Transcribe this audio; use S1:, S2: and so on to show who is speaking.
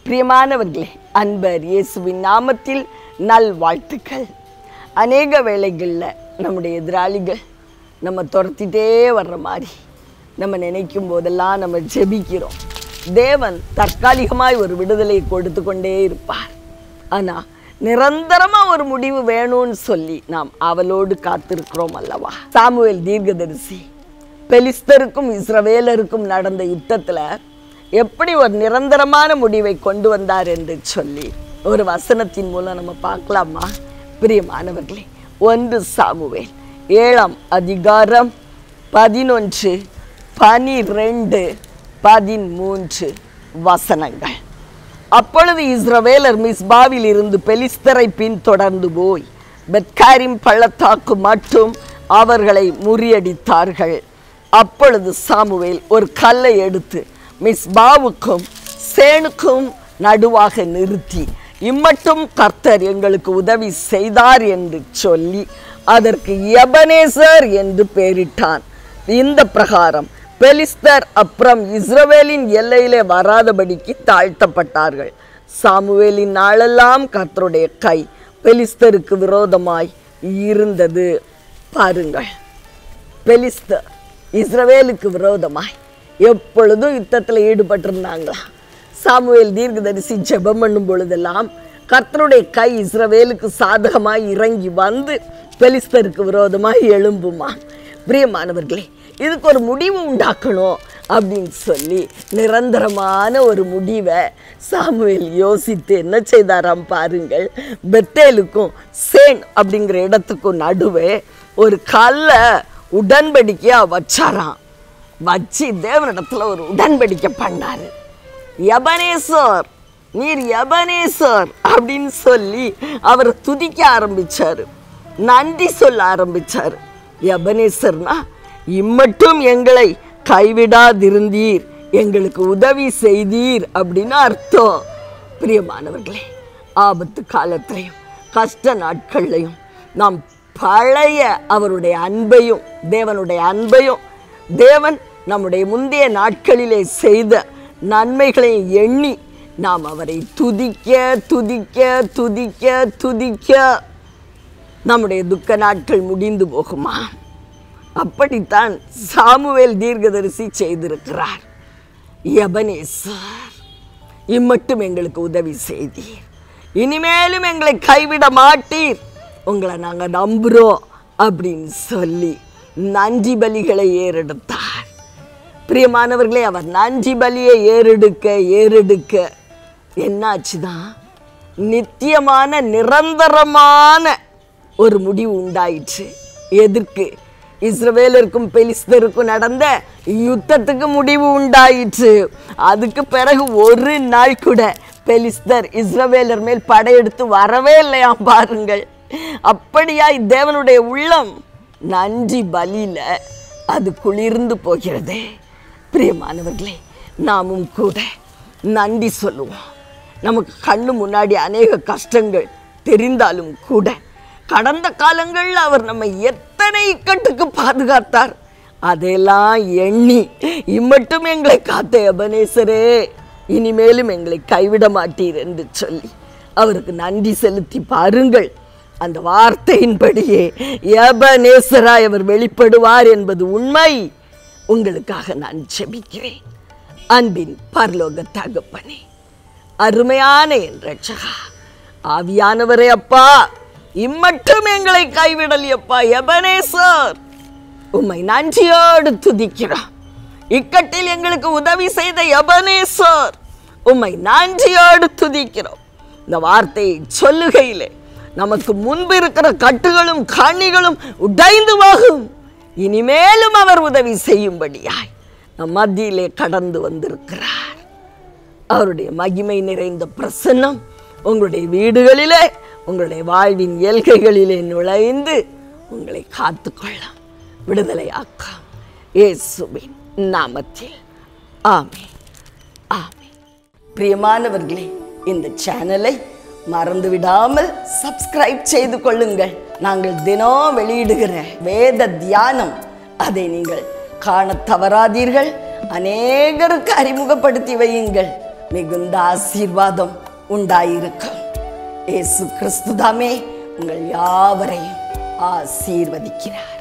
S1: பிரியமானவர்களே அன்பர் இயேசுவின் நாமத்தில் நல் வாழ்த்துக்கள் அநேக வேளைகளில் நம்முடைய எதிராளிகள் நம்ம துரத்திட்டே வர்ற மாதிரி நம்ம நினைக்கும் போதெல்லாம் நம்ம ஜெபிக்கிறோம் தேவன் தற்காலிகமாய் ஒரு விடுதலை கொடுத்து கொண்டே இருப்பார் ஆனால் நிரந்தரமாக ஒரு முடிவு வேணும்னு சொல்லி நாம் அவளோடு காத்திருக்கிறோம் அல்லவா சாமுவேல் தீர்க்கதரிசி பெலிஸ்தருக்கும் இஸ்ரவேலருக்கும் நடந்த யுத்தத்தில் எப்படி ஒரு நிரந்தரமான முடிவை கொண்டு வந்தார் என்று சொல்லி ஒரு வசனத்தின் மூலம் நம்ம பார்க்கலாமா பிரியமானவர்களே ஒன்று சாமுவேல் ஏழாம் அதிகாரம் பதினொன்று பனிரெண்டு பதிமூன்று வசனங்கள் அப்பொழுது இஸ்ரவேலர் மிஸ்பாவில் இருந்து பெலிஸ்தரை பின்தொடர்ந்து போய் பெத்காரிம் பள்ளத்தாக்கு மட்டும் அவர்களை முறியடித்தார்கள் அப்பொழுது சாமுவேல் ஒரு கல்லை எடுத்து மிஸ்பாவுக்கும் சேனுக்கும் நடுவாக நிறுத்தி இம்மட்டும் கர்த்தர் எங்களுக்கு உதவி செய்தார் என்று சொல்லி அதற்கு எபனேசர் என்று பெயரிட்டான் இந்த பிரகாரம் பெலிஸ்தர் அப்புறம் இஸ்ரவேலின் எல்லையிலே வராதபடிக்கு தாழ்த்தப்பட்டார்கள் சாமுவேலின் நாளெல்லாம் கர்த்தருடைய கை பெலிஸ்தருக்கு விரோதமாய் இருந்தது பாருங்கள் பெலிஸ்தர் இஸ்ரவேலுக்கு விரோதமாய் எப்பொழுதும் யுத்தத்தில் ஈடுபட்டிருந்தாங்களா சாமுவேல் தீர்க்கதரிசி ஜெபம் பண்ணும் பொழுதெல்லாம் கர்த்தருடைய கை இஸ்ரவேலுக்கு சாதகமாய் இறங்கி வந்து பெலிஸ்தருக்கு விரோதமாய் எழும்புமா பிரியமானவர்களே இதுக்கு ஒரு முடிவு உண்டாக்கணும் அப்படின்னு சொல்லி நிரந்தரமான ஒரு முடிவை சாமுவேல் யோசித்து என்ன செய்தாராம் பாருங்கள் பெத்தேலுக்கும் சேன் அப்படிங்கிற இடத்துக்கும் நடுவே ஒரு கல்லை உடன்படிக்கையா வச்சாராம் வச்சு தேவனிடத்துல ஒரு உடன்படிக்கை பண்ணாரு எபனேசர் நீர் எபனேசர் அப்படின்னு சொல்லி அவர் துதிக்க ஆரம்பிச்சாரு நன்றி சொல்ல ஆரம்பிச்சாரு எபனேசர்னா இம்மட்டும் எங்களை கைவிடாதிருந்தீர் எங்களுக்கு உதவி செய்தீர் அப்படின்னு அர்த்தம் பிரியமானவர்களே ஆபத்து காலத்திலையும் கஷ்ட நாட்கள்லையும் நாம் பழைய அவருடைய அன்பையும் தேவனுடைய அன்பையும் தேவன் நம்முடைய முந்தைய நாட்களிலே செய்த நன்மைகளை எண்ணி நாம் அவரை துதிக்க துதிக்க துதிக்க துதிக்க நம்முடைய துக்க நாட்கள் முடிந்து போகுமா அப்படித்தான் சாமுவேல் தீர்க்கதரிசி செய்திருக்கிறார் எபனேசர் இம்மட்டும் எங்களுக்கு உதவி செய்தீர் இனிமேலும் எங்களை கைவிட மாட்டீர் உங்களை நாங்கள் நம்புகிறோம் அப்படின்னு சொல்லி நன்றி பலிகளை ஏறெடுத்தார் பிரியமானவர்களே அவர் நன்றி பலியை ஏறெடுக்க ஏறெடுக்க என்னாச்சுதான் நித்தியமான நிரந்தரமான ஒரு முடிவு உண்டாயிற்று எதற்கு இஸ்ரவேலருக்கும் பெலிஸ்தருக்கும் நடந்த யுத்தத்துக்கு முடிவு உண்டாயிற்று அதுக்கு பிறகு ஒரு நாள் கூட பெலிஸ்தர் இஸ்ரவேலர் மேல் படையெடுத்து வரவே இல்லையாம் பாருங்கள் அப்படியாய் தேவனுடைய உள்ளம் நன்றி பலியில அது குளிர்ந்து போகிறதே பிரியமானவர்களே நாமும் கூட நன்றி சொல்லுவோம் நமக்கு கண்ணு முன்னாடி அநேக கஷ்டங்கள் தெரிந்தாலும் கூட கடந்த காலங்களில் அவர் நம்மை எத்தனை இக்கட்டுக்கு பாதுகாத்தார் அதையெல்லாம் எண்ணி இம்மட்டும் எங்களை காத்த எபனேசரே இனிமேலும் எங்களை கைவிட மாட்டீர் என்று சொல்லி அவருக்கு நன்றி செலுத்தி பாருங்கள் அந்த வார்த்தையின்படியே எபனேசராய் அவர் வெளிப்படுவார் என்பது உண்மை உங்களுக்காக நான் ஜெபிக்கிறேன் அன்பின் பரலோக தகப்பனே அருமையான என் ரட்சகா ஆவியானவரே அப்பா இம்மட்டும் எங்களை கைவிடலியப்பா எபனேசர் உம்மை நன்றியோடு துதிக்கிறோம் இக்கட்டில் எங்களுக்கு உதவி செய்த எபனேசர் உம்மை நன்றியோடு துதிக்கிறோம் இந்த வார்த்தையை சொல்லுகையிலே நமக்கு முன்பு இருக்கிற கட்டுகளும் கண்ணிகளும் உடைந்து போகும் இனிமேலும் அவர் உதவி செய்யும்படியாய் நம் மத்தியிலே கடந்து வந்திருக்கிறார் அவருடைய மகிமை நிறைந்த பிரசன்னம் உங்களுடைய வீடுகளிலே உங்களுடைய வாழ்வின் எல்கைகளிலே நுழைந்து உங்களை காத்துக்கொள்ளும் விடுதலையாക്കാം இயேசுவின் நாமத்தில் ஆமே ஆமே பிரியமானவர்களே இந்த சேனலை மறந்து விடாமல் சப்ஸ்கிரைப் செய்து கொள்ளுங்கள் நாங்கள் தினம் வெளியிடுகிற வேத தியானம் அதை நீங்கள் காணத் தவறாதீர்கள் அநேகருக்கு அறிமுகப்படுத்தி வையுங்கள் மிகுந்த ஆசீர்வாதம் உண்டாயிருக்கும் இயேசு கிறிஸ்துதாமே உங்கள் யாவரையும் ஆசீர்வதிக்கிறார்